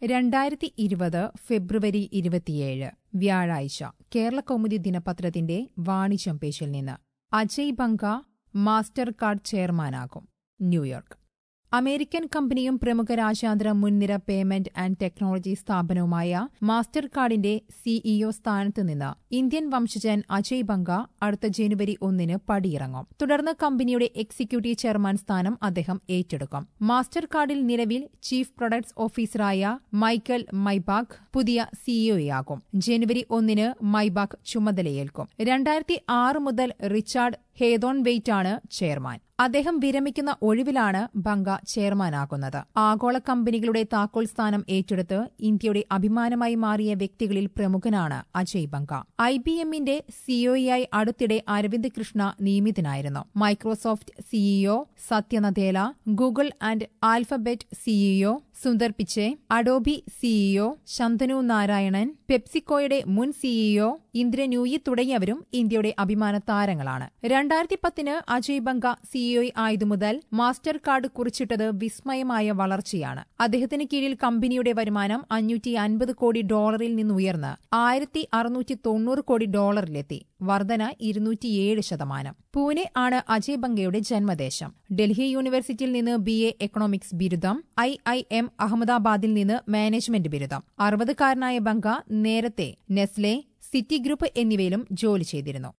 രണ്ടായിരത്തി ഇരുപത് ഫെബ്രുവരി ഇരുപത്തിയേഴ് വ്യാഴാഴ്ച കേരളകൗമുദി ദിനപത്രത്തിന്റെ വാണിജ്യം പേജിൽ നിന്ന് അജയ് ബംഗ മാസ്റ്റർ കാർഡ് ചെയർമാനാകും ന്യൂയോർക്ക് അമേരിക്കൻ കമ്പനിയും പ്രമുഖ രാജ്യാന്തര മുൻനിര പേയ്മെന്റ് ആൻഡ് ടെക്നോളജി സ്ഥാപനവുമായ മാസ്റ്റർ കാർഡിന്റെ സിഇഒ സ്ഥാനത്ത് നിന്ന് ഇന്ത്യൻ വംശജൻ അജയ് ബംഗ അടുത്ത ജനുവരി ഒന്നിന് പടിയിറങ്ങും തുടർന്ന് കമ്പനിയുടെ എക്സിക്യൂട്ടീവ് ചെയർമാൻ സ്ഥാനം അദ്ദേഹം ഏറ്റെടുക്കും മാസ്റ്റർ കാർഡിൽ നിലവിൽ ചീഫ് പ്രൊഡക്ട്സ് ഓഫീസറായ മൈക്കൽ മൈബാഗ് പുതിയ സിഇഒയാകും ജനുവരി ഒന്നിന് മൈബാഗ് ചുമതലയേൽക്കും രണ്ടായിരത്തി ആറ് മുതൽ റിച്ചാർഡ് ഹേതോൺ വെയ്റ്റാണ് ചെയർമാൻ അദ്ദേഹം വിരമിക്കുന്ന ഒഴിവിലാണ് ബംഗ ചെയർമാനാകുന്നത് ആഗോള കമ്പനികളുടെ താക്കോൽ സ്ഥാനം ഏറ്റെടുത്ത് ഇന്ത്യയുടെ അഭിമാനമായി മാറിയ വ്യക്തികളിൽ പ്രമുഖനാണ് അജയ് ബംഗ ഐ ബി എമ്മിന്റെ സിഒയായി അടുത്തിടെ അരവിന്ദ് കൃഷ്ണ നിയമിതനായിരുന്നു Microsoft CEO Satya Nadella Google and Alphabet CEO Sundar Pichai Adobe CEO Shantanu Narayen പെപ്സിക്കോയുടെ മുൻ സിഇഒ ഇന്ദ്രന്യൂയി തുടങ്ങിയവരും ഇന്ത്യയുടെ അഭിമാന താരങ്ങളാണ് രണ്ടായിരത്തി പത്തിന് അജയ് ബംഗ സിഇഒ ആയതു മുതൽ മാസ്റ്റർ കാർഡ് കുറിച്ചിട്ടത് വിസ്മയമായ വളർച്ചയാണ് അദ്ദേഹത്തിന് കീഴിൽ കമ്പനിയുടെ വരുമാനം അഞ്ഞൂറ്റി അൻപത് കോടി ഡോളറിൽ നിന്നുയർന്ന് ആയിരത്തി അറുന്നൂറ്റി തൊണ്ണൂറ് കോടി ഡോളറിലെത്തി വർധന ഇരുന്നൂറ്റിയേഴ് ശതമാനം പൂനെ ആണ് അജയ് ബംഗയുടെ ജന്മദേശം ഡൽഹി യൂണിവേഴ്സിറ്റിയിൽ നിന്ന് ബി എ എക്കണോമിക്സ് ബിരുദം ഐ ഐ എം അഹമ്മദാബാദിൽ നിന്ന് മാനേജ്മെന്റ് ബിരുദം അറുപതുകാരനായ ബംഗ നേരത്തെ നെസ്ലെ സിറ്റി ഗ്രൂപ്പ് എന്നിവയിലും ജോലി ചെയ്തിരുന്നു